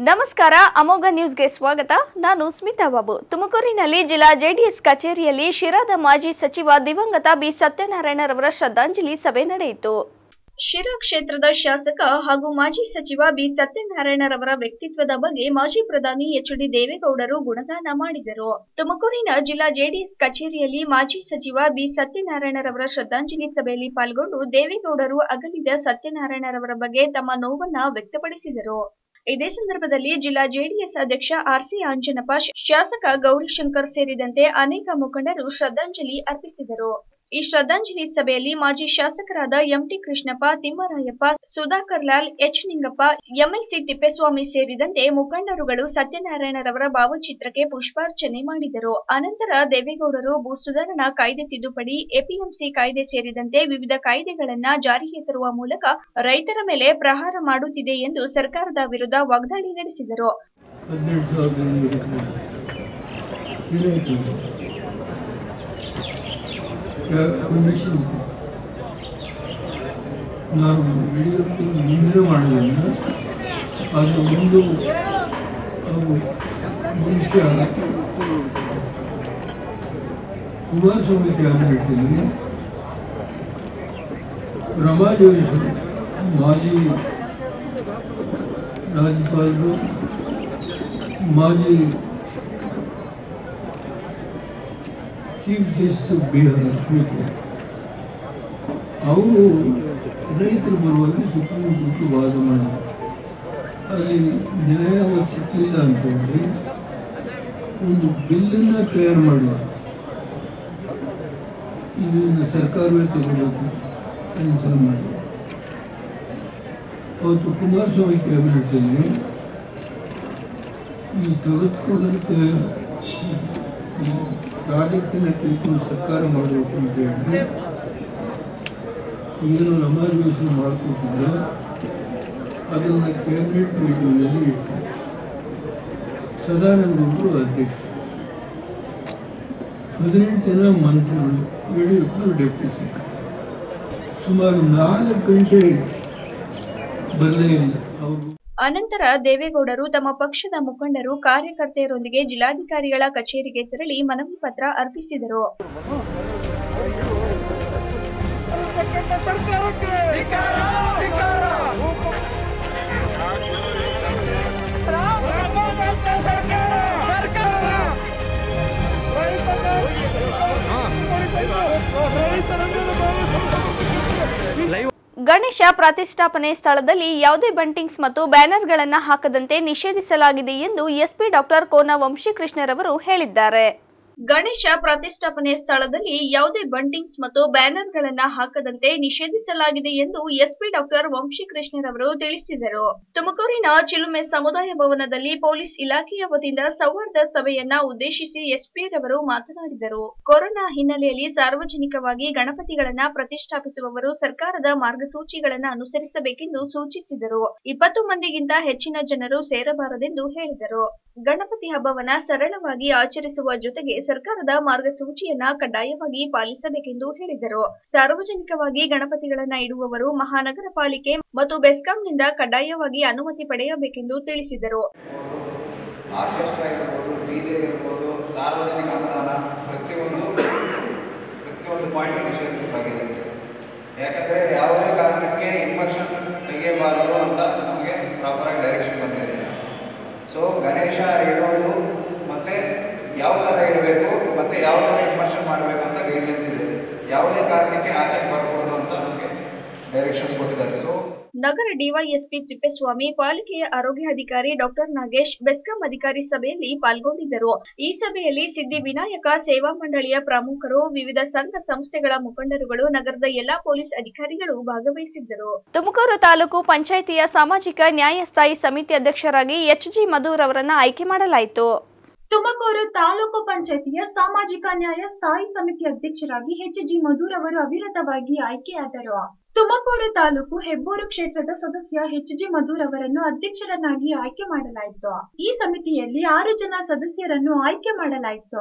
ನಮಸ್ಕಾರ ಅಮೋಘ ನ್ಯೂಸ್ಗೆ ಸ್ವಾಗತ ನಾನು ಸ್ಮಿತಾ ಬಾಬು ತುಮಕೂರಿನಲ್ಲಿ ಜಿಲ್ಲಾ ಜೆಡಿಎಸ್ ಕಚೇರಿಯಲ್ಲಿ ಶಿರಾದ ಮಾಜಿ ಸಚಿವ ದಿವಂಗತ ಬಿ ಸತ್ಯನಾರಾಯಣರವರ ಶ್ರದ್ಧಾಂಜಲಿ ಸಭೆ ನಡೆಯಿತು ಶಿರಾ ಕ್ಷೇತ್ರದ ಶಾಸಕ ಹಾಗೂ ಮಾಜಿ ಸಚಿವ ಬಿ ಸತ್ಯನಾರಾಯಣರವರ ವ್ಯಕ್ತಿತ್ವದ ಬಗ್ಗೆ ಮಾಜಿ ಪ್ರಧಾನಿ ಎಚ್ ಡಿ ದೇವೇಗೌಡರು ಗುಣಗಾನ ಮಾಡಿದರು ತುಮಕೂರಿನ ಜಿಲ್ಲಾ ಜೆಡಿಎಸ್ ಕಚೇರಿಯಲ್ಲಿ ಮಾಜಿ ಸಚಿವ ಬಿ ಸತ್ಯನಾರಾಯಣರವರ ಶ್ರದ್ಧಾಂಜಲಿ ಸಭೆಯಲ್ಲಿ ಪಾಲ್ಗೊಂಡು ದೇವೇಗೌಡರು ಅಗಲಿದ ಸತ್ಯನಾರಾಯಣರವರ ಬಗ್ಗೆ ತಮ್ಮ ನೋವನ್ನ ವ್ಯಕ್ತಪಡಿಸಿದರು ಇದೇ ಸಂದರ್ಭದಲ್ಲಿ ಜಿಲ್ಲಾ ಜೆಡಿಎಸ್ ಅಧ್ಯಕ್ಷ ಆರ್ಸಿ ಆಂಜನಪ್ಪ ಶಾಸಕ ಗೌರಿಶಂಕರ್ ಸೇರಿದಂತೆ ಅನೇಕ ಮುಖಂಡರು ಶ್ರದ್ಧಾಂಜಲಿ ಅರ್ಪಿಸಿದರು ಈ ಶ್ರದ್ಧಾಂಜಲಿ ಸಭೆಯಲ್ಲಿ ಮಾಜಿ ಶಾಸಕರಾದ MT Krishnappa Thimmarayappa Sudhakar Lal H Ningappa MLC Thippeswamy ಸೇರಿದಂತೆ ಮುಖಂಡರುಗಳು ಸತ್ಯನಾರಾಯಣರವರ ಭಾವಚಿತ್ರಕ್ಕೆ ಪುಷ್ಪಾರ್ಚನೆ ಮಾಡಿದರು ಅನಂತರ ದೇವೇಗೌಡರು ಭೂ ಸುಧಾರಣಾ ಕಾಯ್ದೆ ತಿದ್ದುಪಡಿ ಎಪಿಎಂಸಿ ಕಾಯ್ದೆ ಸೇರಿದಂತೆ ವಿವಿಧ ಕಾಯ್ದೆಗಳನ್ನ ಜಾರಿಗೆ ತರುವ ಮೂಲಕ ರೈತರ ಮೇಲೆ ಪ್ರಹಾರ ಮಾಡುತ್ತಿದೆ ಎಂದು ಸರ್ಕಾರದ ವಿರುದ್ಧ ವಾಗ್ದಾಳಿ ನಡೆಸಿದರು ಹದಿನೆಂಟು ಸಾವಿರದ ಐನೂರು ಏನಾಯಿತು ಕಮಿಷನ್ ನಾನು ಯಡಿಯೂರಪ್ಪ ಮುಂದೆ ಮಾಡೋದಿಲ್ಲ ಅದು ಒಂದು ಅವು ಮನುಷ್ಯ ಕುಮಾರಸ್ವಾಮಿ ಕ್ಯಾಬಿನೆಟ್ಟಲ್ಲಿ ರಮಾ ಜೋಯಿಸು ಮಾಜಿ ರಾಜ್ಯಪಾಲರು ಮಾಜಿ ಚೀಫ್ ಜಸ್ಟಿಸ್ ಬಿಹಾರ್ ಹೈಕೋರ್ಟ್ ಅವರು ರೈತರ ಪರವಾಗಿ ಸುಪ್ರೀಂ ಕೋರ್ಟ್ ವಾದ ಮಾಡಿದ್ರು ಅಲ್ಲಿ ನ್ಯಾಯ ಸಿಕ್ಕಲಿಲ್ಲ ಅಂತೇಳಿ ಒಂದು ಬಿಲ್ಲನ್ನು ತಯಾರು ಮಾಡಿದ್ರು ಇದನ್ನು ಸರ್ಕಾರವೇ ತಗೋಬೇಕು ಅನುಸರಣೆ ಮಾಡಿ ಅವತ್ತು ಕುಮಾರಸ್ವಾಮಿ ಕ್ಯಾಬಿನೆಟ್ಟಲ್ಲಿ ಈ ತೆಗೆದುಕೊಳ್ಳೋದಕ್ಕೆ ಈ ಪ್ರಾಜೆಕ್ಟಿನ ತೆಗೆದುಕೊಂಡು ಸರ್ಕಾರ ಮಾಡಬೇಕು ಅಂತ ಹೇಳಿ ಏನು ರಮಾಜೋಷಣೆ ಮಾಡಿಕೊಟ್ಟಿದ್ರೆ ಅದನ್ನು ಕ್ಯಾಬಿನೆಟ್ ಮೀಟಿಂಗ್ನಲ್ಲಿ ಇಟ್ಟು ಸದಾನಂದ ಗೌಡರು ಅಧ್ಯಕ್ಷ ಹದಿನೆಂಟು ಜನ ಮಂತ್ರಿಗಳು ಯಡಿಯೂರಪ್ಪರು ಡೆಪ್ಟಿ ಸ್ಪೀಕರ್ ಸುಮಾರು ನಾಲ್ಕು ಗಂಟೆ ಬರಲೇ ಇಲ್ಲ ಅವರು ಅನಂತರ ದೇವೇಗೌಡರು ತಮ್ಮ ಪಕ್ಷದ ಮುಖಂಡರು ಕಾರ್ಯಕರ್ತೆಯರೊಂದಿಗೆ ಜಿಲ್ಲಾಧಿಕಾರಿಗಳ ಕಚೇರಿಗೆ ತೆರಳಿ ಮನವಿ ಪತ್ರ ಅರ್ಪಿಸಿದರು ಗಣೇಶ ಪ್ರತಿಷ್ಠಾಪನೆ ಸ್ಥಳದಲ್ಲಿ ಯಾವುದೇ ಬಂಟಿಂಗ್ಸ್ ಮತ್ತು ಬ್ಯಾನರ್ಗಳನ್ನು ಹಾಕದಂತೆ ನಿಷೇಧಿಸಲಾಗಿದೆ ಎಂದು ಎಸ್ಪಿ ಡಾಕ್ಟರ್ ಕೋನ ವಂಶೀಕೃಷ್ಣರವರು ಹೇಳಿದ್ದಾರೆ ಗಣೇಶ ಪ್ರತಿಷ್ಠಾಪನೆ ಸ್ಥಳದಲ್ಲಿ ಯಾವುದೇ ಬಂಟಿಂಗ್ಸ್ ಮತ್ತು ಬ್ಯಾನರ್ಗಳನ್ನ ಹಾಕದಂತೆ ನಿಷೇಧಿಸಲಾಗಿದೆ ಎಂದು ಎಸ್ಪಿ ಡಾಕ್ಟರ್ ವಂಶೀಕೃಷ್ಣರವರು ತಿಳಿಸಿದರು ತುಮಕೂರಿನ ಚಿಲುಮೆ ಸಮುದಾಯ ಭವನದಲ್ಲಿ ಪೊಲೀಸ್ ಇಲಾಖೆಯ ವತಿಯಿಂದ ಸೌಹಾರ್ದ ಸಭೆಯನ್ನ ಉದ್ದೇಶಿಸಿ ಎಸ್ಪಿ ರವರು ಮಾತನಾಡಿದರು ಕೊರೋನಾ ಹಿನ್ನೆಲೆಯಲ್ಲಿ ಸಾರ್ವಜನಿಕವಾಗಿ ಗಣಪತಿಗಳನ್ನ ಪ್ರತಿಷ್ಠಾಪಿಸುವವರು ಸರ್ಕಾರದ ಮಾರ್ಗಸೂಚಿಗಳನ್ನ ಅನುಸರಿಸಬೇಕೆಂದು ಸೂಚಿಸಿದರು ಇಪ್ಪತ್ತು ಮಂದಿಗಿಂತ ಹೆಚ್ಚಿನ ಜನರು ಸೇರಬಾರದೆಂದು ಹೇಳಿದರು ಗಣಪತಿ ಹಬ್ಬವನ್ನ ಸರಳವಾಗಿ ಆಚರಿಸುವ ಜೊತೆಗೆ ಸರ್ಕಾರದ ಮಾರ್ಗಸೂಚಿಯನ್ನ ಕಡ್ಡಾಯವಾಗಿ ಪಾಲಿಸಬೇಕೆಂದು ಹೇಳಿದರು ಸಾರ್ವಜನಿಕವಾಗಿ ಗಣಪತಿಗಳನ್ನ ಇಡುವವರು ಮಹಾನಗರ ಪಾಲಿಕೆ ಮತ್ತು ಬೆಸ್ಕಾಂನಿಂದ ಕಡ್ಡಾಯವಾಗಿ ಅನುಮತಿ ಪಡೆಯಬೇಕೆಂದು ತಿಳಿಸಿದರು ಆರ್ಕೆಸ್ಟ್ರಾ ಇರ್ಬೋದು ಡಿ ಜೆ ಇರ್ಬೋದು ಸಾರ್ವಜನಿಕ ಅನುದಾನ ಪ್ರತಿಯೊಂದು ಪ್ರತಿಯೊಂದು ಪಾಯಿಂಟ್ ನಿಷೇಧಿಸಲಾಗಿದೆ ಯಾಕಂದರೆ ಯಾವುದೇ ಕಾರಣಕ್ಕೆ ಇನ್ವರ್ಷನ್ ತೆಗೆಯಬಾರದು ಅಂತ ನಮಗೆ ಪ್ರಾಪರಾಗಿ ಡೈರೆಕ್ಷನ್ ಬಂದಿದೆ ಸೊ ಗಣೇಶ ಇಡೋದು ಮತ್ತು ಯಾವ ಥರ ಇಡಬೇಕು ಮತ್ತು ಯಾವ ಥರ ಇನ್ವರ್ಷನ್ ಮಾಡಬೇಕು ಅಂತ ಗೈಡ್ಲೈನ್ಸ್ ಇದೆ ಯಾವುದೇ ಕಾರಣಕ್ಕೆ ಆಚೆಗೆ ಬರಕೂಡದು ಅಂತ ನಮಗೆ ಡೈರೆಕ್ಷನ್ಸ್ ಕೊಟ್ಟಿದ್ದಾರೆ ಸೊ ನಗರ ಡಿವೈಎಸ್ಪಿ ತಿಪ್ಪೇಸ್ವಾಮಿ ಪಾಲಿಕೆಯ ಆರೋಗ್ಯ ಅಧಿಕಾರಿ ಡಾಕ್ಟರ್ ನಾಗೇಶ್ ಬೆಸ್ಕಾಂ ಅಧಿಕಾರಿ ಸಭೆಯಲ್ಲಿ ಪಾಲ್ಗೊಂಡಿದ್ದರು ಈ ಸಭೆಯಲ್ಲಿ ಸಿದ್ದಿ ವಿನಾಯಕ ಸೇವಾ ಮಂಡಳಿಯ ಪ್ರಮುಖರು ವಿವಿಧ ಸಂಘ ಸಂಸ್ಥೆಗಳ ಮುಖಂಡರುಗಳು ನಗರದ ಎಲ್ಲಾ ಪೊಲೀಸ್ ಅಧಿಕಾರಿಗಳು ಭಾಗವಹಿಸಿದ್ದರು ತುಮಕೂರು ತಾಲೂಕು ಪಂಚಾಯಿತಿಯ ಸಾಮಾಜಿಕ ನ್ಯಾಯ ಸ್ಥಾಯಿ ಸಮಿತಿ ಅಧ್ಯಕ್ಷರಾಗಿ ಎಚ್ ಜಿ ಮಧುರ್ ಅವರನ್ನ ಆಯ್ಕೆ ಮಾಡಲಾಯಿತು ತುಮಕೂರು ತಾಲೂಕು ಪಂಚಾಯತಿಯ ಸಾಮಾಜಿಕ ನ್ಯಾಯ ಸ್ಥಾಯಿ ಸಮಿತಿ ಅಧ್ಯಕ್ಷರಾಗಿ ಎಚ್ ಜಿ ಮಧುರ್ ಅವರು ಅವಿರತವಾಗಿ ಆಯ್ಕೆಯಾದರು ತುಮಕೂರು ತಾಲೂಕು ಹೆಬ್ಬೂರು ಕ್ಷೇತ್ರದ ಸದಸ್ಯ ಎಚ್ ಜಿ ಮಧುರ್ ಅವರನ್ನು ಅಧ್ಯಕ್ಷರನ್ನಾಗಿ ಆಯ್ಕೆ ಮಾಡಲಾಯಿತು ಈ ಸಮಿತಿಯಲ್ಲಿ ಆರು ಜನ ಸದಸ್ಯರನ್ನು ಆಯ್ಕೆ ಮಾಡಲಾಯಿತು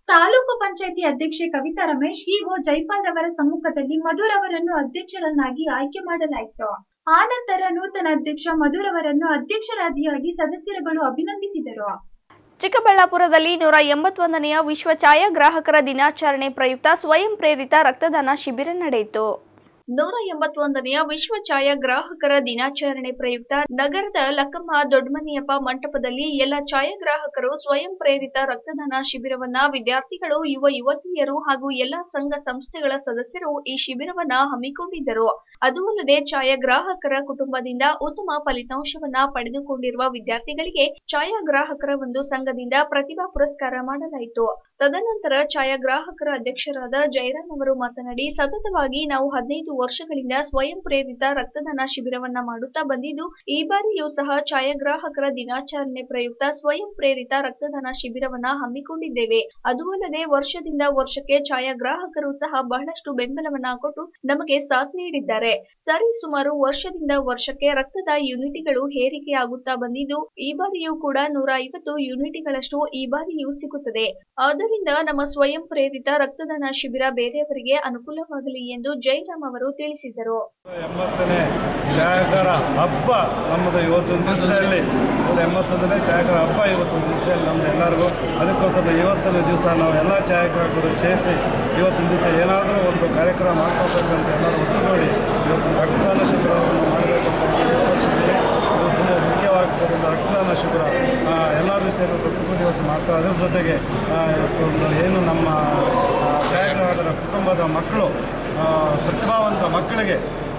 ತಾಲೂಕು ಪಂಚಾಯಿತಿ ಅಧ್ಯಕ್ಷೆ ಕವಿತಾ ರಮೇಶ್ ಇಒ ಜೈಪಾಲ್ ರವರ ಸಮ್ಮುಖದಲ್ಲಿ ಮಧುರವರನ್ನು ಅಧ್ಯಕ್ಷರನ್ನಾಗಿ ಆಯ್ಕೆ ಮಾಡಲಾಯಿತು ಆನಂತರ ನೂತನ ಅಧ್ಯಕ್ಷ ಮಧುರವರನ್ನು ಅಧ್ಯಕ್ಷರಾದಿಯಾಗಿ ಸದಸ್ಯರುಗಳು ಅಭಿನಂದಿಸಿದರು ಚಿಕ್ಕಬಳ್ಳಾಪುರದಲ್ಲಿ ನೂರ ಎಂಬತ್ತೊಂದನೆಯ ವಿಶ್ವ ಛಾಯಾಗ್ರಾಹಕರ ದಿನಾಚರಣೆ ಪ್ರಯುಕ್ತ ಸ್ವಯಂ ಪ್ರೇರಿತ ರಕ್ತದಾನ ಶಿಬಿರ ನಡೆಯಿತು ನೂರ ಎಂಬತ್ತೊಂದನೆಯ ವಿಶ್ವ ಛಾಯಾಗ್ರಾಹಕರ ದಿನಾಚರಣೆ ಪ್ರಯುಕ್ತ ನಗರದ ಲಕ್ಕಮ್ಮ ದೊಡ್ಡಮನಿಯಪ್ಪ ಮಂಟಪದಲ್ಲಿ ಎಲ್ಲ ಛಾಯಾಗ್ರಾಹಕರು ಸ್ವಯಂ ಪ್ರೇರಿತ ರಕ್ತದಾನ ಶಿಬಿರವನ್ನ ವಿದ್ಯಾರ್ಥಿಗಳು ಯುವ ಯುವತಿಯರು ಹಾಗೂ ಎಲ್ಲಾ ಸಂಘ ಸಂಸ್ಥೆಗಳ ಸದಸ್ಯರು ಈ ಶಿಬಿರವನ್ನ ಹಮ್ಮಿಕೊಂಡಿದ್ದರು ಅದು ಅಲ್ಲದೆ ಛಾಯಾಗ್ರಾಹಕರ ಕುಟುಂಬದಿಂದ ಉತ್ತಮ ಫಲಿತಾಂಶವನ್ನ ಪಡೆದುಕೊಂಡಿರುವ ವಿದ್ಯಾರ್ಥಿಗಳಿಗೆ ಛಾಯಾಗ್ರಾಹಕರ ಒಂದು ಸಂಘದಿಂದ ಪ್ರತಿಭಾ ಪುರಸ್ಕಾರ ಮಾಡಲಾಯಿತು ತದನಂತರ ಛಾಯಾಗ್ರಾಹಕರ ಅಧ್ಯಕ್ಷರಾದ ಜಯರಾಮ್ ಅವರು ಮಾತನಾಡಿ ಸತತವಾಗಿ ನಾವು ಹದಿನೈದು ವರ್ಷಗಳಿಂದ ಸ್ವಯಂ ಪ್ರೇರಿತ ರಕ್ತದಾನ ಶಿಬಿರವನ್ನ ಮಾಡುತ್ತಾ ಬಂದಿದ್ದು ಈ ಬಾರಿಯೂ ಸಹ ಛಾಯಾಗ್ರಾಹಕರ ದಿನಾಚರಣೆ ಪ್ರಯುಕ್ತ ಸ್ವಯಂ ಪ್ರೇರಿತ ರಕ್ತದಾನ ಶಿಬಿರವನ್ನ ಹಮ್ಮಿಕೊಂಡಿದ್ದೇವೆ ಅದು ಅಲ್ಲದೆ ವರ್ಷದಿಂದ ವರ್ಷಕ್ಕೆ ಛಾಯಾಗ್ರಾಹಕರು ಸಹ ಬಹಳಷ್ಟು ಬೆಂಬಲವನ್ನ ಕೊಟ್ಟು ನಮಗೆ ಸಾಥ್ ನೀಡಿದ್ದಾರೆ ಸರಿ ಸುಮಾರು ವರ್ಷದಿಂದ ವರ್ಷಕ್ಕೆ ರಕ್ತದ ಯೂನಿಟ್ಗಳು ಏರಿಕೆಯಾಗುತ್ತಾ ಬಂದಿದ್ದು ಈ ಬಾರಿಯೂ ಕೂಡ ನೂರ ಐವತ್ತು ಯೂನಿಟ್ಗಳಷ್ಟು ಈ ಬಾರಿಯೂ ಸಿಗುತ್ತದೆ ಆದ್ದರಿಂದ ನಮ್ಮ ಸ್ವಯಂ ಪ್ರೇರಿತ ರಕ್ತದಾನ ಶಿಬಿರ ಬೇರೆಯವರಿಗೆ ಅನುಕೂಲವಾಗಲಿ ಎಂದು ಜಯರಾಮ್ ಅವರು ತಿಳಿಸಿದರು ಎಂಬತ್ತನೇ ಛಾಯಾಗ್ರಹ ಹಬ್ಬ ನಮ್ಮದು ಇವತ್ತೊಂದು ದಿವಸದಲ್ಲಿ ನೂರ ಎಂಬತ್ತೊಂದನೇ ಛಾಯಾಗ್ರಹ ಹಬ್ಬ ಇವತ್ತೊಂದು ದಿವಸದಲ್ಲಿ ನಮ್ದು ಎಲ್ಲರಿಗೂ ಅದಕ್ಕೋಸ್ಕರ ಇವತ್ತಿನ ದಿವಸ ನಾವು ಎಲ್ಲ ಛಾಯಾಗ್ರಾಹಕರು ಸೇರಿಸಿ ಇವತ್ತಿನ ದಿವಸ ಏನಾದರೂ ಒಂದು ಕಾರ್ಯಕ್ರಮ ಮಾಡ್ಕೋಬೇಕಂತ ಎಲ್ಲರೂ ಒಟ್ಟುಗೂಡಿ ಇವತ್ತು ರಕ್ತದಾನ ಶಿಬಿರವನ್ನು ಮಾಡಬೇಕಂತ ಏರ್ಪಡಿಸಿದ್ದೀವಿ ಇದು ತುಂಬ ಮುಖ್ಯವಾಗಿದ್ದರಿಂದ ರಕ್ತದಾನ ಶಿಬಿರ ಆ, ಎಲ್ಲರೂ ಸೇರಿ ಒಟ್ಟುಗೂಡಿ ಇವತ್ತು ಮಾಡ್ತಾರೆ ಅದರ ಜೊತೆಗೆ ಆ, ಇವತ್ತು ಒಂದು ಏನು ನಮ್ಮ ಆ, ಛಾಯಾಗ್ರಾಹಕರ ಕುಟುಂಬದ ಮಕ್ಕಳು ಆ, ಪ್ರತಿಭಾವಂತ ಮಕ್ಕಳಿಗೆ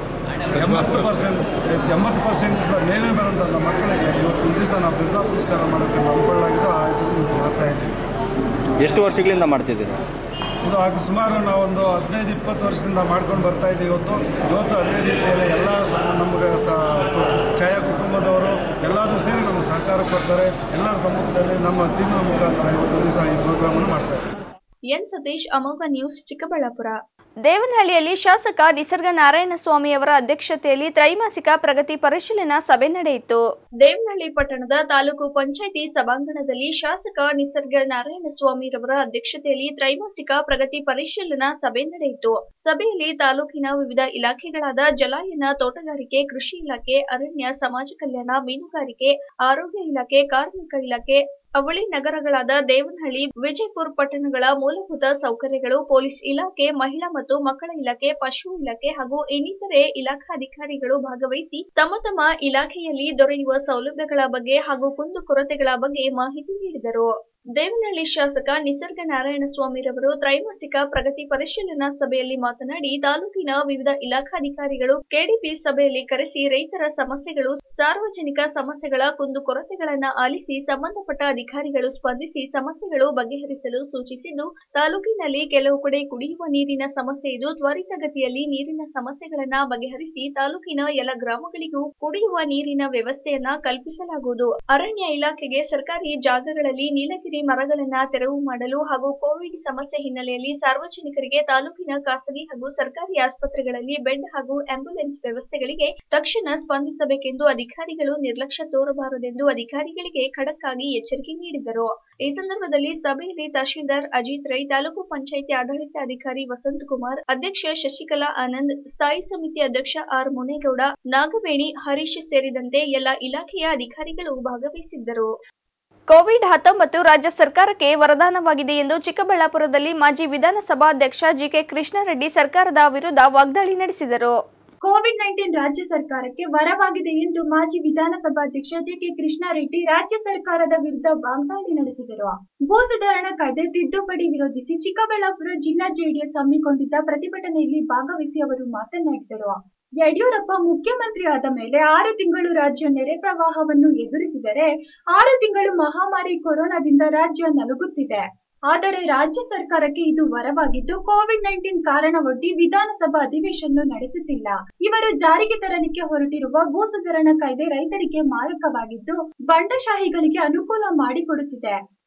ಎಂಬತ್ತು ಪರ್ಸೆಂಟ್ ಎಂಬತ್ತು ಪರ್ಸೆಂಟ್ ಮೇಲೆ ಬರುವಂಥ ಮಕ್ಕಳಿಗೆ ಇವತ್ತಿನ ದಿವಸ ನಾವು ಪ್ರತಿಭಾ ಪುರಸ್ಕಾರ ಮಾಡೋಕ್ಕೆ ಹಮ್ಮಿಕೊಳ್ಳಲಾಗಿದ್ದು ಆ ಇದನ್ನು ಇವತ್ತು ಮಾಡ್ತಾ ಇದ್ದೀವಿ ಎಷ್ಟು ವರ್ಷಗಳಿಂದ ಮಾಡ್ತಿದ್ದೀರಾ ಇದು ಆಗ ಸುಮಾರು ನಾವೊಂದು ಹದಿನೈದು ಇಪ್ಪತ್ತು ವರ್ಷದಿಂದ ಮಾಡ್ಕೊಂಡು ಬರ್ತಾ ಇದ್ದೀವಿ ಇವತ್ತು ಇವತ್ತು ಅದೇ ರೀತಿಯಲ್ಲಿ ಎಲ್ಲ ಸ ನಮಗೆ ಸ ಛಾಯಾ ಕುಟುಂಬದವರು ಎಲ್ಲರೂ ಸೇರಿ ನಮಗೆ ಸಹಕಾರ ಕೊಡ್ತಾರೆ ಎಲ್ಲರ ಸಮ್ಮುಖದಲ್ಲಿ ನಮ್ಮ ಟೀಮ್ನ ಮುಖಾಂತರ ಇವತ್ತು ದಿವಸ ಈ ಪ್ರೋಗ್ರಾಮನ್ನು ಮಾಡ್ತಾ ಇದ್ದೀವಿ ಎನ್ ಸತೀಶ್ ಅಮೋಘ ನ್ಯೂಸ್ ಚಿಕ್ಕಬಳ್ಳಾಪುರ ದೇವನಹಳ್ಳಿಯಲ್ಲಿ ಶಾಸಕ ನಿಸರ್ಗ ನಾರಾಯಣಸ್ವಾಮಿ ಅವರ ಅಧ್ಯಕ್ಷತೆಯಲ್ಲಿ ತ್ರೈಮಾಸಿಕ ಪ್ರಗತಿ ಪರಿಶೀಲನಾ ಸಭೆ ನಡೆಯಿತು ದೇವನಹಳ್ಳಿ ಪಟ್ಟಣದ ತಾಲೂಕು ಪಂಚಾಯಿತಿ ಸಭಾಂಗಣದಲ್ಲಿ ಶಾಸಕ ನಿಸರ್ಗ ನಾರಾಯಣಸ್ವಾಮಿ ರವರ ಅಧ್ಯಕ್ಷತೆಯಲ್ಲಿ ತ್ರೈಮಾಸಿಕ ಪ್ರಗತಿ ಪರಿಶೀಲನಾ ಸಭೆ ನಡೆಯಿತು ಸಭೆಯಲ್ಲಿ ತಾಲೂಕಿನ ವಿವಿಧ ಇಲಾಖೆಗಳಾದ ಜಲಾಯನ ತೋಟಗಾರಿಕೆ ಕೃಷಿ ಇಲಾಖೆ ಅರಣ್ಯ ಸಮಾಜ ಕಲ್ಯಾಣ ಮೀನುಗಾರಿಕೆ ಆರೋಗ್ಯ ಇಲಾಖೆ ಕಾರ್ಮಿಕ ಇಲಾಖೆ ಅವಳಿ ನಗರಗಳಾದ ದೇವನಹಳ್ಳಿ ವಿಜಯಪುರ ಪಟ್ಟಣಗಳ ಮೂಲಭೂತ ಸೌಕರ್ಯಗಳು ಪೊಲೀಸ್ ಇಲಾಖೆ ಮಹಿಳಾ ಮತ್ತು ಮಕ್ಕಳ ಇಲಾಖೆ ಪಶು ಇಲಾಖೆ ಹಾಗೂ ಇನ್ನಿತರೆ ಇಲಾಖಾಧಿಕಾರಿಗಳು ಭಾಗವಹಿಸಿ ತಮ್ಮ ತಮ್ಮ ಇಲಾಖೆಯಲ್ಲಿ ದೊರೆಯುವ ಸೌಲಭ್ಯಗಳ ಬಗ್ಗೆ ಹಾಗೂ ಕುಂದುಕೊರತೆಗಳ ಬಗ್ಗೆ ಮಾಹಿತಿ ನೀಡಿದರು ದೇವನಹಳ್ಳಿ ಶಾಸಕ ನಿಸರ್ಗ ನಾರಾಯಣಸ್ವಾಮಿರವರು ತ್ರೈಮಾಸಿಕ ಪ್ರಗತಿ ಪರಿಶೀಲನಾ ಸಭೆಯಲ್ಲಿ ಮಾತನಾಡಿ ತಾಲೂಕಿನ ವಿವಿಧ ಇಲಾಖಾಧಿಕಾರಿಗಳು ಕೆಡಿಪಿ ಸಭೆಯಲ್ಲಿ ಕರೆಸಿ ರೈತರ ಸಮಸ್ಯೆಗಳು ಸಾರ್ವಜನಿಕ ಸಮಸ್ಯೆಗಳ ಕುಂದುಕೊರತೆಗಳನ್ನ ಆಲಿಸಿ ಸಂಬಂಧಪಟ್ಟ ಅಧಿಕಾರಿಗಳು ಸ್ಪಂದಿಸಿ ಸಮಸ್ಯೆಗಳು ಬಗೆಹರಿಸಲು ಸೂಚಿಸಿದ್ದು ತಾಲೂಕಿನಲ್ಲಿ ಕೆಲವು ಕಡೆ ಕುಡಿಯುವ ನೀರಿನ ಸಮಸ್ಯೆ ಇದ್ದು ತ್ವರಿತಗತಿಯಲ್ಲಿ ನೀರಿನ ಸಮಸ್ಯೆಗಳನ್ನ ಬಗೆಹರಿಸಿ ತಾಲೂಕಿನ ಎಲ್ಲ ಗ್ರಾಮಗಳಿಗೂ ಕುಡಿಯುವ ನೀರಿನ ವ್ಯವಸ್ಥೆಯನ್ನ ಕಲ್ಪಿಸಲಾಗುವುದು ಅರಣ್ಯ ಇಲಾಖೆಗೆ ಸರ್ಕಾರಿ ಜಾಗಗಳಲ್ಲಿ ನೀಲಗಿರಿ ಮರಗಳನ್ನ ತೆರವು ಮಾಡಲು ಹಾಗೂ ಕೋವಿಡ್ ಸಮಸ್ಯೆ ಹಿನ್ನೆಲೆಯಲ್ಲಿ ಸಾರ್ವಜನಿಕರಿಗೆ ತಾಲೂಕಿನ ಖಾಸಗಿ ಹಾಗೂ ಸರ್ಕಾರಿ ಆಸ್ಪತ್ರೆಗಳಲ್ಲಿ ಬೆಡ್ ಹಾಗೂ ಆಂಬ್ಯುಲೆನ್ಸ್ ವ್ಯವಸ್ಥೆಗಳಿಗೆ ತಕ್ಷಣ ಸ್ಪಂದಿಸಬೇಕೆಂದು ಅಧಿಕಾರಿಗಳು ನಿರ್ಲಕ್ಷ್ಯ ತೋರಬಾರದೆಂದು ಅಧಿಕಾರಿಗಳಿಗೆ ಖಡಕ್ ಆಗಿ ಎಚ್ಚರಿಕೆ ನೀಡಿದರು ಈ ಸಂದರ್ಭದಲ್ಲಿ ಸಭೆಯಲ್ಲಿ ತಹಶೀಲ್ದಾರ್ ಅಜಿತ್ ರೈ ತಾಲೂಕು ಪಂಚಾಯಿತಿ ಆಡಳಿತಾಧಿಕಾರಿ ವಸಂತ್ ಕುಮಾರ್ ಅಧ್ಯಕ್ಷ ಶಶಿಕಲಾ ಆನಂದ್ ಸ್ಥಾಯಿ ಸಮಿತಿ ಅಧ್ಯಕ್ಷ ಆರ್ ಮುನೇಗೌಡ ನಾಗವೇಣಿ ಹರೀಶ್ ಸೇರಿದಂತೆ ಎಲ್ಲ ಇಲಾಖೆಯ ಅಧಿಕಾರಿಗಳು ಭಾಗವಹಿಸಿದ್ದರು ಕೋವಿಡ್ ಹತ್ತೊಂಬತ್ತು ರಾಜ್ಯ ಸರ್ಕಾರಕ್ಕೆ ವರದಾನವಾಗಿದೆ ಎಂದು ಚಿಕ್ಕಬಳ್ಳಾಪುರದಲ್ಲಿ ಮಾಜಿ ವಿಧಾನಸಭಾಧ್ಯಕ್ಷ ಜಿಕೆ ಕೃಷ್ಣಾರೆಡ್ಡಿ ಸರ್ಕಾರದ ವಿರುದ್ಧ ವಾಗ್ದಾಳಿ ನಡೆಸಿದರು ಕೋವಿಡ್ ನೈನ್ಟೀನ್ ರಾಜ್ಯ ಸರ್ಕಾರಕ್ಕೆ ವರವಾಗಿದೆ ಎಂದು ಮಾಜಿ ವಿಧಾನಸಭಾಧ್ಯಕ್ಷ ಜೆಕೆ ಕೃಷ್ಣಾರೆಡ್ಡಿ ರಾಜ್ಯ ಸರ್ಕಾರದ ವಿರುದ್ಧ ವಾಗ್ದಾಳಿ ನಡೆಸಿದರು ಭೂ ಸುಧಾರಣಾ ಕಾಯ್ದೆ ತಿದ್ದುಪಡಿ ವಿರೋಧಿಸಿ ಚಿಕ್ಕಬಳ್ಳಾಪುರ ಜಿಲ್ಲಾ ಜೆಡಿಎಸ್ ಹಮ್ಮಿಕೊಂಡಿದ್ದ ಪ್ರತಿಭಟನೆಯಲ್ಲಿ ಭಾಗವಹಿಸಿ ಅವರು ಮಾತನಾಡಿದರು ಯಡಿಯೂರಪ್ಪ ಮುಖ್ಯಮಂತ್ರಿ ಆದ ಮೇಲೆ ಆರು ತಿಂಗಳು ರಾಜ್ಯ ನೆರೆ ಪ್ರವಾಹವನ್ನು ಎದುರಿಸಿದರೆ ಆರು ತಿಂಗಳು ಮಹಾಮಾರಿ ಕೊರೋನಾದಿಂದ ರಾಜ್ಯ ನಲುಗುತ್ತಿದೆ ಆದರೆ ರಾಜ್ಯ ಸರ್ಕಾರಕ್ಕೆ ಇದು ವರವಾಗಿದ್ದು ಕೋವಿಡ್ ನೈನ್ಟೀನ್ ಕಾರಣವೊಡ್ಡಿ ವಿಧಾನಸಭಾ ಅಧಿವೇಶನ ನಡೆಸುತ್ತಿಲ್ಲ ಇವರು ಜಾರಿಗೆ ತರಲಿಕ್ಕೆ ಹೊರಟಿರುವ ಭೂ ಸುಧಾರಣಾ ಕಾಯ್ದೆ ರೈತರಿಗೆ ಮಾರಕವಾಗಿದ್ದು ಬಂಡಶಾಹಿಗಳಿಗೆ ಅನುಕೂಲ ಮಾಡಿಕೊಡುತ್ತಿದೆ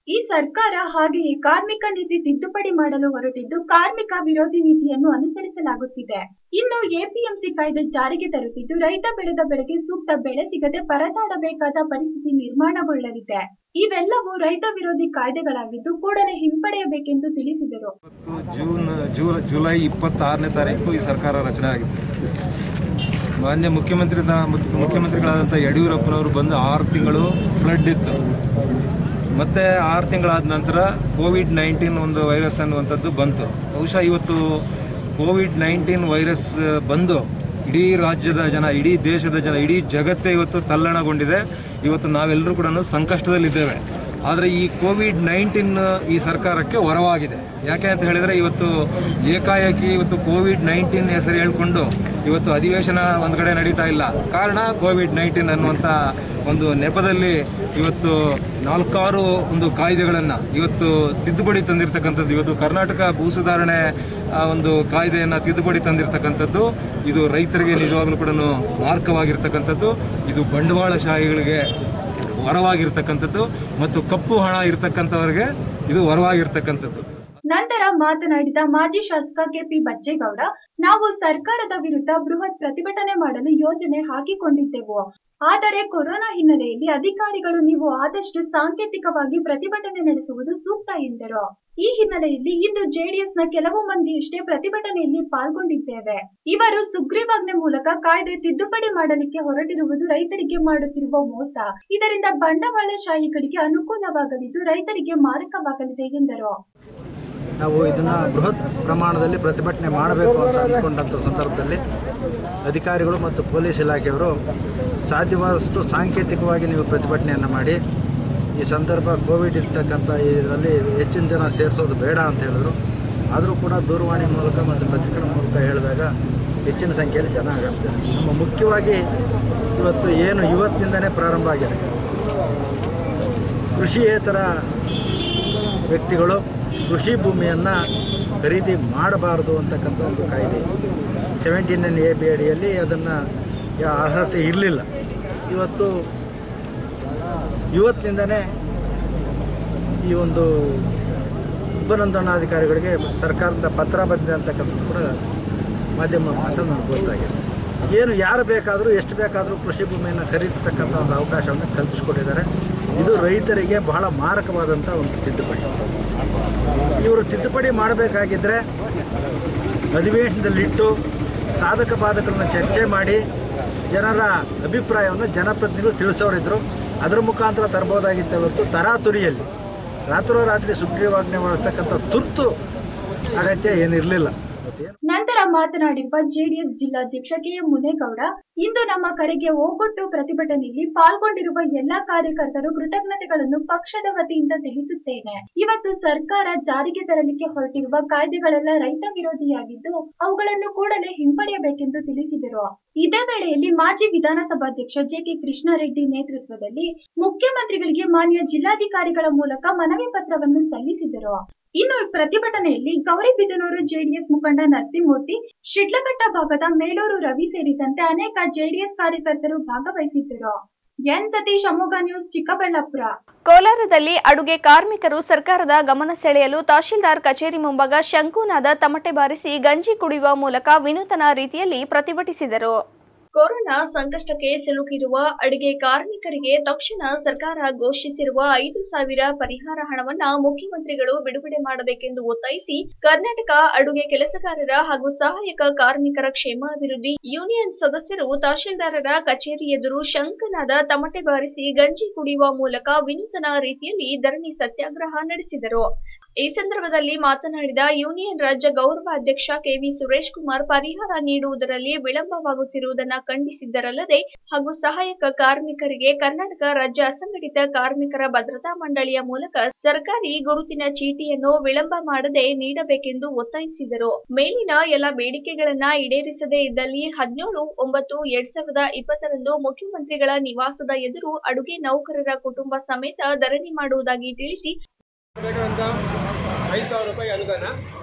ಈ ಸರ್ಕಾರ ಹಾಗೆಯೇ ಕಾರ್ಮಿಕ ನೀತಿ ತಿದ್ದುಪಡಿ ಮಾಡಲು ಹೊರಟಿದ್ದು ಕಾರ್ಮಿಕ ವಿರೋಧಿ ನೀತಿಯನ್ನು ಅನುಸರಿಸಲಾಗುತ್ತಿದೆ ಇನ್ನು ಎಪಿಎಂಸಿ ಕಾಯ್ದೆ ಜಾರಿಗೆ ತರುತ್ತಿದ್ದು ರೈತ ಬೆಳೆದ ಬೆಳೆಗೆ ಸೂಕ್ತ ಬೆಲೆ ಸಿಗದೆ ಪರದಾಡಬೇಕಾದ ಪರಿಸ್ಥಿತಿ ನಿರ್ಮಾಣಗೊಳ್ಳಲಿದೆ ಇವೆಲ್ಲವೂ ರೈತ ವಿರೋಧಿ ಕಾಯ್ದೆಗಳಾಗಿದ್ದು ಕೂಡಲೇ ಹಿಂಪಡೆಯಬೇಕೆಂದು ತಿಳಿಸಿದರು ಇವತ್ತು ಜೂನ್ ಜೂ ಜುಲೈ ಇಪ್ಪತ್ತಾರನೇ ತಾರೀಕು ಈ ಸರ್ಕಾರ ರಚನೆ ಆಗಿದೆ ಮಾನ್ಯ ಮುಖ್ಯಮಂತ್ರಿ ಮುಖ್ಯಮಂತ್ರಿಗಳಾದಂಥ ಯಡಿಯೂರಪ್ಪನವರು ಬಂದು ಆರು ತಿಂಗಳು ಫ್ಲಡ್ ಇತ್ತು ಮತ್ತು ಆರು ತಿಂಗಳಾದ ನಂತರ ಕೋವಿಡ್ ನೈನ್ಟೀನ್ ಒಂದು ವೈರಸ್ ಅನ್ನುವಂಥದ್ದು ಬಂತು ಬಹುಶಃ ಇವತ್ತು ಕೋವಿಡ್ ನೈನ್ಟೀನ್ ವೈರಸ್ ಬಂದು ಇಡೀ ರಾಜ್ಯದ ಜನ ಇಡೀ ದೇಶದ ಜನ ಇಡೀ ಜಗತ್ತೇ ಇವತ್ತು ತಲ್ಲಣಗೊಂಡಿದೆ ಇವತ್ತು ನಾವೆಲ್ಲರೂ ಕೂಡ ಸಂಕಷ್ಟದಲ್ಲಿದ್ದೇವೆ ಆದರೆ ಈ ಕೋವಿಡ್ ನೈನ್ಟೀನ್ ಈ ಸರ್ಕಾರಕ್ಕೆ ಹೊರವಾಗಿದೆ ಯಾಕೆ ಅಂತ ಹೇಳಿದರೆ ಇವತ್ತು ಏಕಾಏಕಿ ಇವತ್ತು ಕೋವಿಡ್ ನೈನ್ಟೀನ್ ಹೆಸರು ಹೇಳ್ಕೊಂಡು ಇವತ್ತು ಅಧಿವೇಶನ ಒಂದು ಕಡೆ ನಡೀತಾ ಇಲ್ಲ ಕಾರಣ ಕೋವಿಡ್ ನೈನ್ಟೀನ್ ಅನ್ನುವಂಥ ಒಂದು ನೆಪದಲ್ಲಿ ಇವತ್ತು ನಾಲ್ಕಾರು ಒಂದು ಕಾಯ್ದೆಗಳನ್ನು ಇವತ್ತು ತಿದ್ದುಪಡಿ ತಂದಿರತಕ್ಕಂಥದ್ದು ಇವತ್ತು ಕರ್ನಾಟಕ ಭೂ ಸುಧಾರಣೆ ಆ, ಒಂದು ಕಾಯ್ದೆಯನ್ನು ತಿದ್ದುಪಡಿ ತಂದಿರತಕ್ಕಂಥದ್ದು ಇದು ರೈತರಿಗೆ ನಿಜವಾಗ್ಲೂ ಕೂಡ ಮಾರ್ಗವಾಗಿರ್ತಕ್ಕಂಥದ್ದು ಇದು ಬಂಡವಾಳಶಾಹಿಗಳಿಗೆ ವರವಾಗಿರ್ತಕ್ಕಂಥದ್ದು ಮತ್ತು ಕಪ್ಪು ಹಣ ಇರ್ತಕ್ಕಂಥವ್ರಿಗೆ ಇದು ವರವಾಗಿರ್ತಕ್ಕಂಥದ್ದು ನಂತರ ಮಾತನಾಡಿದ ಮಾಜಿ ಶಾಸಕ ಕೆಪಿ ಬಚ್ಚೇಗೌಡ ನಾವು ಸರ್ಕಾರದ ವಿರುದ್ಧ ಬೃಹತ್ ಪ್ರತಿಭಟನೆ ಮಾಡಲು ಯೋಜನೆ ಹಾಕಿಕೊಂಡಿದ್ದೆವು ಆದರೆ ಕೊರೋನಾ ಹಿನ್ನೆಲೆಯಲ್ಲಿ ಅಧಿಕಾರಿಗಳು ನೀವು ಆದಷ್ಟು ಸಾಂಕೇತಿಕವಾಗಿ ಪ್ರತಿಭಟನೆ ನಡೆಸುವುದು ಸೂಕ್ತ ಎಂದರು ಈ ಹಿನ್ನೆಲೆಯಲ್ಲಿ ಇಂದು ಜೆಡಿಎಸ್ನ ಕೆಲವು ಮಂದಿಯಷ್ಟೇ ಪ್ರತಿಭಟನೆಯಲ್ಲಿ ಪಾಲ್ಗೊಂಡಿದ್ದೇವೆ ಇವರು ಸುಗ್ರೀವಾಜ್ಞೆ ಮೂಲಕ ಕಾಯ್ದೆ ತಿದ್ದುಪಡಿ ಮಾಡಲಿಕ್ಕೆ ಹೊರಟಿರುವುದು ರೈತರಿಗೆ ಮಾಡುತ್ತಿರುವ ಮೋಸ ಇದರಿಂದ ಬಂಡವಾಳಶಾಹಿಗಳಿಗೆ ಅನುಕೂಲವಾಗಲಿದ್ದು ರೈತರಿಗೆ ಮಾರಕವಾಗಲಿದೆ ಎಂದರು ನಾವು ಇದನ್ನು ಬೃಹತ್ ಪ್ರಮಾಣದಲ್ಲಿ ಪ್ರತಿಭಟನೆ ಮಾಡಬೇಕು ಅಂತ ಅಂದ್ಕೊಂಡಂಥ ಸಂದರ್ಭದಲ್ಲಿ ಅಧಿಕಾರಿಗಳು ಮತ್ತು ಪೊಲೀಸ್ ಇಲಾಖೆಯವರು ಸಾಧ್ಯವಾದಷ್ಟು ಸಾಂಕೇತಿಕವಾಗಿ ನೀವು ಪ್ರತಿಭಟನೆಯನ್ನು ಮಾಡಿ ಈ ಸಂದರ್ಭ ಕೋವಿಡ್ ಇರ್ತಕ್ಕಂಥ ಇದರಲ್ಲಿ ಹೆಚ್ಚಿನ ಜನ ಸೇರಿಸೋದು ಬೇಡ ಅಂತ ಹೇಳಿದ್ರು ಆದರೂ ಕೂಡ ದೂರವಾಣಿ ಮೂಲಕ ಮತ್ತು ಪತ್ರಿಕೆಗಳ ಮೂಲಕ ಹೇಳಿದಾಗ ಹೆಚ್ಚಿನ ಸಂಖ್ಯೆಯಲ್ಲಿ ಜನ ಆಗತ್ತೆ ನಮ್ಮ ಮುಖ್ಯವಾಗಿ ಇವತ್ತು ಏನು ಇವತ್ತಿನಿಂದನೇ ಪ್ರಾರಂಭ ಆಗಿದೆ ಕೃಷಿಯೇತರ ವ್ಯಕ್ತಿಗಳು ಕೃಷಿ ಭೂಮಿಯನ್ನು ಖರೀದಿ ಮಾಡಬಾರದು ಅಂತಕ್ಕಂಥ ಒಂದು ಕಾಯ್ದೆ ಸೆವೆಂಟೀನ್ ಎನ್ ಎ ಬಿ ಅಡಿಯಲ್ಲಿ ಅದನ್ನು ಅರ್ಹತೆ ಇರಲಿಲ್ಲ ಇವತ್ತು ಇವತ್ತಿನಿಂದನೇ ಈ ಒಂದು ಉಪನೋಂದಣಾಧಿಕಾರಿಗಳಿಗೆ ಸರ್ಕಾರದಿಂದ ಪತ್ರ ಬಂದಿದೆ ಅಂತಕ್ಕಂಥದ್ದು ಕೂಡ ಮಾಧ್ಯಮ ಅಂತ ನನಗೆ ಗೊತ್ತಾಗಿದೆ ಏನು ಯಾರು ಬೇಕಾದರೂ ಎಷ್ಟು ಬೇಕಾದರೂ ಕೃಷಿ ಭೂಮಿಯನ್ನು ಖರೀದಿಸ್ತಕ್ಕಂಥ ಒಂದು ಅವಕಾಶವನ್ನು ಕಲ್ಪಿಸ್ಕೊಟ್ಟಿದ್ದಾರೆ ಇದು ರೈತರಿಗೆ ಬಹಳ ಮಾರಕವಾದಂಥ ಒಂದು ತಿದ್ದುಪಡಿ ಇವರು ತಿದ್ದುಪಡಿ ಮಾಡಬೇಕಾಗಿದ್ದರೆ ಅಧಿವೇಶನದಲ್ಲಿಟ್ಟು ಸಾಧಕ ಬಾಧಕಗಳನ್ನ ಚರ್ಚೆ ಮಾಡಿ ಜನರ ಅಭಿಪ್ರಾಯವನ್ನು ಜನಪ್ರತಿನಿಧಿಗಳು ತಿಳಿಸೋರಿದ್ರು ಅದರ ಮುಖಾಂತರ ತರಬಹುದಾಗಿತ್ತೆ ಹೊರತು ತರಾತುರಿಯಲ್ಲಿ ರಾತ್ರೋರಾತ್ರಿ ಸುಗ್ರೀವಾಜ್ಞೆ ಮಾಡತಕ್ಕಂಥ ತುರ್ತು ಅಗತ್ಯ ಏನಿರಲಿಲ್ಲ ಮತ್ತೇನು ನಂತರ ಮಾತನಾಡಿರುವ ಜೆಡಿಎಸ್ ಜಿಲ್ಲಾಧ್ಯಕ್ಷ ಕೆಎಂ ಮುನೇಗೌಡ ಇಂದು ನಮ್ಮ ಕರೆಗೆ ಹೋಗೊಟ್ಟು ಪ್ರತಿಭಟನೆಯಲ್ಲಿ ಪಾಲ್ಗೊಂಡಿರುವ ಎಲ್ಲಾ ಕಾರ್ಯಕರ್ತರು ಕೃತಜ್ಞತೆಗಳನ್ನು ಪಕ್ಷದ ವತಿಯಿಂದ ತಿಳಿಸುತ್ತೇನೆ ಇವತ್ತು ಸರ್ಕಾರ ಜಾರಿಗೆ ತರಲಿಕ್ಕೆ ಹೊರಟಿರುವ ಕಾಯ್ದೆಗಳೆಲ್ಲ ರೈತ ವಿರೋಧಿಯಾಗಿದ್ದು ಅವುಗಳನ್ನು ಕೂಡಲೇ ಹಿಂಪಡೆಯಬೇಕೆಂದು ತಿಳಿಸಿದರು ಇದೇ ವೇಳೆಯಲ್ಲಿ ಮಾಜಿ ವಿಧಾನಸಭಾಧ್ಯಕ್ಷ ಜೆಕೆ ಕೃಷ್ಣಾರೆಡ್ಡಿ ನೇತೃತ್ವದಲ್ಲಿ ಮುಖ್ಯಮಂತ್ರಿಗಳಿಗೆ ಮಾನ್ಯ ಜಿಲ್ಲಾಧಿಕಾರಿಗಳ ಮೂಲಕ ಮನವಿ ಪತ್ರವನ್ನು ಸಲ್ಲಿಸಿದರು ಇನ್ನು ಈ ಪ್ರತಿಭಟನೆಯಲ್ಲಿ ಗೌರಿಬಿದನೂರು ಜೆಡಿಎಸ್ ಮುಖಂಡ ನರಸಿಂಹಮೂರ್ತಿ ಶಿಡ್ಲಘಟ್ಟ ಭಾಗದ ಮೇಲೂರು ರವಿ ಸೇರಿದಂತೆ ಅನೇಕ ಜೆಡಿಎಸ್ ಕಾರ್ಯಕರ್ತರು ಭಾಗವಹಿಸಿದ್ದರು ಎನ್ ಸತೀಶ್ ಅಮೋಘ ನ್ಯೂಸ್ ಚಿಕ್ಕಬಳ್ಳಾಪುರ ಕೋಲಾರದಲ್ಲಿ ಅಡುಗೆ ಕಾರ್ಮಿಕರು ಸರ್ಕಾರದ ಗಮನ ಸೆಳೆಯಲು ತಹಶೀಲ್ದಾರ್ ಕಚೇರಿ ಮುಂಭಾಗ ಶಂಕುನಾದ ತಮಟೆ ಬಾರಿಸಿ ಗಂಜಿ ಕುಡಿಯುವ ಮೂಲಕ ವಿನೂತನ ರೀತಿಯಲ್ಲಿ ಪ್ರತಿಭಟಿಸಿದರು ಕೊರೋನಾ ಸಂಕಷ್ಟಕ್ಕೆ ಸಿಲುಕಿರುವ ಅಡುಗೆ ಕಾರ್ಮಿಕರಿಗೆ ತಕ್ಷಣ ಸರ್ಕಾರ ಘೋಷಿಸಿರುವ ಐದು ಸಾವಿರ ಪರಿಹಾರ ಹಣವನ್ನ ಮುಖ್ಯಮಂತ್ರಿಗಳು ಬಿಡುಗಡೆ ಮಾಡಬೇಕೆಂದು ಒತ್ತಾಯಿಸಿ ಕರ್ನಾಟಕ ಅಡುಗೆ ಕೆಲಸಗಾರರ ಹಾಗೂ ಸಹಾಯಕ ಕಾರ್ಮಿಕರ ಕ್ಷೇಮಾಭಿವೃದ್ಧಿ ಯೂನಿಯನ್ ಸದಸ್ಯರು ತಹಶೀಲ್ದಾರರ ಕಚೇರಿ ಎದುರು ಶಂಕನಾದ ತಮಟೆ ಬಾರಿಸಿ ಗಂಜಿ ಕುಡಿಯುವ ಮೂಲಕ ವಿನೂತನ ರೀತಿಯಲ್ಲಿ ಧರಣಿ ಸತ್ಯಾಗ್ರಹ ನಡೆಸಿದರು ಈ ಸಂದರ್ಭದಲ್ಲಿ ಮಾತನಾಡಿದ ಯೂನಿಯನ್ ರಾಜ್ಯ ಗೌರವ ಅಧ್ಯಕ್ಷ ಕೆವಿ ಸುರೇಶ್ ಕುಮಾರ್ ಪರಿಹಾರ ನೀಡುವುದರಲ್ಲಿ ವಿಳಂಬವಾಗುತ್ತಿರುವುದನ್ನ ಖಂಡಿಸಿದ್ದರಲ್ಲದೆ ಹಾಗೂ ಸಹಾಯಕ ಕಾರ್ಮಿಕರಿಗೆ ಕರ್ನಾಟಕ ರಾಜ್ಯ ಅಸಂಘಟಿತ ಕಾರ್ಮಿಕರ ಭದ್ರತಾ ಮಂಡಳಿಯ ಮೂಲಕ ಸರ್ಕಾರಿ ಗುರುತಿನ ಚೀಟಿಯನ್ನು ವಿಳಂಬ ಮಾಡದೆ ನೀಡಬೇಕೆಂದು ಒತ್ತಾಯಿಸಿದರು ಮೇಲಿನ ಎಲ್ಲ ಬೇಡಿಕೆಗಳನ್ನ ಈಡೇರಿಸದೇ ಇದ್ದಲ್ಲಿ ಹದಿನೇಳು ಒಂಬತ್ತು ಎರಡ್ ಸಾವಿರದ ಇಪ್ಪತ್ತರಂದು ಮುಖ್ಯಮಂತ್ರಿಗಳ ನಿವಾಸದ ಎದುರು ಅಡುಗೆ ನೌಕರರ ಕುಟುಂಬ ಸಮೇತ ಧರಣಿ ಮಾಡುವುದಾಗಿ ತಿಳಿಸಿ ಬೇಕಾದಂಥ ಐದು ಸಾವಿರ ರೂಪಾಯಿ ಅನುದಾನ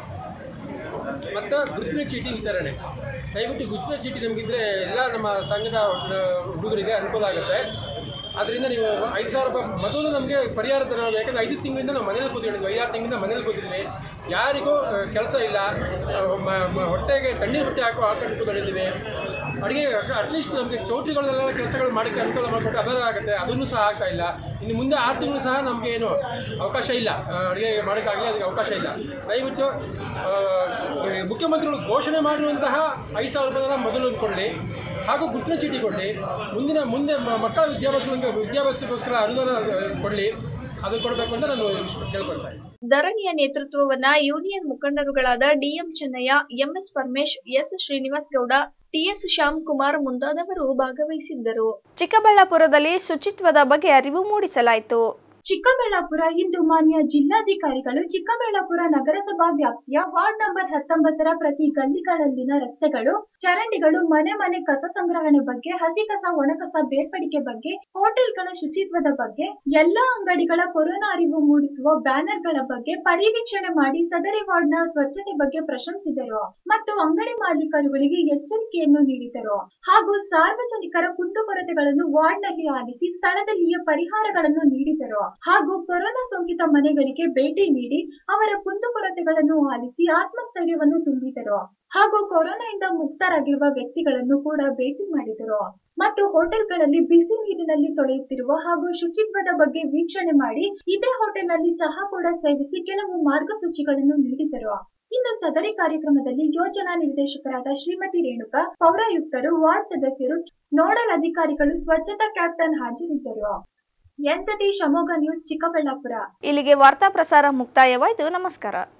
ಮತ್ತು ಗುರುತಿನ ಚೀಟಿ ವಿತರಣೆ ದಯವಿಟ್ಟು ಗುರುತಿನ ಚೀಟಿ ನಮಗಿದ್ರೆ ಎಲ್ಲ ನಮ್ಮ ಸಂಘದ ಹುಡುಗರಿಗೆ ಅನುಕೂಲ ಆಗುತ್ತೆ ಅದರಿಂದ ನೀವು ಐದು ಸಾವಿರ ರೂಪಾಯಿ ಮೊದಲು ನಮಗೆ ಪರಿಹಾರ ತರ ಯಾಕಂದರೆ ಐದು ತಿಂಗಳಿಂದ ನಾವು ಮನೇಲಿ ಕೂತ್ಕೊಂಡಿದ್ವಿ ಐದಾರು ತಿಂಗಳಿಂದ ಮನೇಲಿ ಕೂತಿದ್ವಿ ಯಾರಿಗೂ ಕೆಲಸ ಇಲ್ಲ ಆ, ಮ- ಮ- ಹೊಟ್ಟೆಗೆ ತಣ್ಣೀರು ಬಟ್ಟೆ ಹಾಕೋ ಹಾಕೊಂಡು ಕೂತ್ಕೊಂಡಿದ್ದೀವಿ ಅಡುಗೆ ಅಟ್ಲೀಸ್ಟ್ ನಮಗೆ ಚೌಟ್ರಿಗಳಲ್ಲೆಲ್ಲ ಕೆಲಸಗಳು ಮಾಡೋಕ್ಕೆ ಅನುಕೂಲ ಮಾಡಿಕೊಟ್ಟು ಅದೆಲ್ಲ ಆಗುತ್ತೆ ಅದನ್ನು ಸಹ ಆಗ್ತಾ ಇಲ್ಲ ಇನ್ನು ಮುಂದೆ ಆರು ತಿಂಗಳು ಸಹ ನಮಗೆ ಏನು ಅವಕಾಶ ಇಲ್ಲ ಅಡುಗೆ ಮಾಡೋಕ್ಕಾಗಲಿ ಅದಕ್ಕೆ ಅವಕಾಶ ಇಲ್ಲ ದಯವಿಟ್ಟು ಆ, ಈ ಮುಖ್ಯಮಂತ್ರಿಗಳು ಘೋಷಣೆ ಮಾಡಿರುವಂತಹ ಐದು ಸಾವಿರ ರೂಪಾಯಿನ ಮೊದಲು ಕೊಡಲಿ ಹಾಗೂ ಗುರುತಿನ ಚೀಟಿ ಕೊಡಲಿ ಮುಂದಿನ ಮುಂದೆ ಮ- ಮಕ್ಕಳ ವಿದ್ಯಾಭ್ಯಾಸಗಳಿಗೆ ವಿದ್ಯಾಭ್ಯಾಸಕ್ಕೋಸ್ಕರ ಅನುದಾನ ಕೊಡಲಿ ಅದು ಕೊಡಬೇಕು ಅಂತ ನಾನು ಕೇಳ್ಕೊಳ್ತಾ ಇದ್ದೀನಿ ಧರಣಿಯ ನೇತೃತ್ವವನ್ನ ಯೂನಿಯನ್ ಮುಖಂಡರುಗಳಾದ DM Chennaiah MS Paramesh S Srinivas Gowda TS Shyam Kumar ಮುಂತಾದವರು ಭಾಗವಹಿಸಿದ್ದರು ಚಿಕ್ಕಬಳ್ಳಾಪುರದಲ್ಲಿ ಶುಚಿತ್ವದ ಬಗ್ಗೆ ಅರಿವು ಮೂಡಿಸಲಾಯಿತು ಚಿಕ್ಕಬಳ್ಳಾಪುರ ಇಂದು ಮಾನ್ಯ ಜಿಲ್ಲಾಧಿಕಾರಿಗಳು ಚಿಕ್ಕಬಳ್ಳಾಪುರ ನಗರಸಭಾ ವ್ಯಾಪ್ತಿಯ ವಾರ್ಡ್ ನಂಬರ್ ಹತ್ತೊಂಬತ್ತರ ಪ್ರತಿ ಗಲ್ಲಿಗಳಲ್ಲಿನ ರಸ್ತೆಗಳು ಚರಂಡಿಗಳು ಮನೆ ಮನೆ ಕಸ ಸಂಗ್ರಹಣೆ ಬಗ್ಗೆ ಹಸಿ ಕಸ ಒಣ ಕಸ ಬೇರ್ಪಡಿಕೆ ಬಗ್ಗೆ ಹೋಟೆಲ್ಗಳ ಶುಚಿತ್ವದ ಬಗ್ಗೆ ಎಲ್ಲಾ ಅಂಗಡಿಗಳ ಕೊರೋನಾ ಅರಿವು ಮೂಡಿಸುವ ಬ್ಯಾನರ್ಗಳ ಬಗ್ಗೆ ಪರಿವೀಕ್ಷಣೆ ಮಾಡಿ ಸದರಿ ವಾರ್ಡ್ನ ಸ್ವಚ್ಛತೆ ಬಗ್ಗೆ ಪ್ರಶಂಸಿದರು ಮತ್ತು ಅಂಗಡಿ ಮಾಲೀಕರುಗಳಿಗೆ ಎಚ್ಚರಿಕೆಯನ್ನು ನೀಡಿದರು ಹಾಗೂ ಸಾರ್ವಜನಿಕರ ಕುಂದುಕೊರತೆಗಳನ್ನು ವಾರ್ಡ್ನಲ್ಲಿ ಆಲಿಸಿ ಸ್ಥಳದಲ್ಲಿಯೇ ಪರಿಹಾರಗಳನ್ನು ನೀಡಿದರು ಹಾಗೂ ಕೊರೋನಾ ಸೋಂಕಿತ ಮನೆಗಳಿಗೆ ಭೇಟಿ ನೀಡಿ ಅವರ ಕುಂದುಕೊರತೆಗಳನ್ನು ಆಲಿಸಿ ಆತ್ಮಸ್ಥೈರ್ಯವನ್ನು ತುಂಬಿದರು ಹಾಗೂ ಕೊರೋನಾದಿಂದ ಮುಕ್ತರಾಗಿರುವ ವ್ಯಕ್ತಿಗಳನ್ನು ಕೂಡ ಭೇಟಿ ಮಾಡಿದರು ಮತ್ತು ಹೋಟೆಲ್ಗಳಲ್ಲಿ ಬಿಸಿ ನೀರಿನಲ್ಲಿ ತೊಳೆಯುತ್ತಿರುವ ಹಾಗೂ ಶುಚಿತ್ವದ ಬಗ್ಗೆ ವೀಕ್ಷಣೆ ಮಾಡಿ ಇದೇ ಹೋಟೆಲ್ನಲ್ಲಿ ಚಹಾ ಕೂಡ ಸೇವಿಸಿ ಕೆಲವು ಮಾರ್ಗಸೂಚಿಗಳನ್ನು ನೀಡಿದರು ಇನ್ನು ಸದರಿ ಕಾರ್ಯಕ್ರಮದಲ್ಲಿ ಯೋಜನಾ ನಿರ್ದೇಶಕರಾದ ಶ್ರೀಮತಿ ರೇಣುಕಾ ಪೌರಾಯುಕ್ತರು ವಾರ್ಡ್ ಸದಸ್ಯರು ನೋಡಲ್ ಅಧಿಕಾರಿಗಳು ಸ್ವಚ್ಛತಾ ಕ್ಯಾಪ್ಟನ್ ಹಾಜರಿದ್ದರು ಎನ್ ಸತೀಶ್ ಅಮೋಘ ನ್ಯೂಸ್ ಚಿಕ್ಕಬಳ್ಳಾಪುರ ಇಲ್ಲಿಗೆ ವಾರ್ತಾ ಪ್ರಸಾರ ಮುಕ್ತಾಯವಾಯಿತು ನಮಸ್ಕಾರ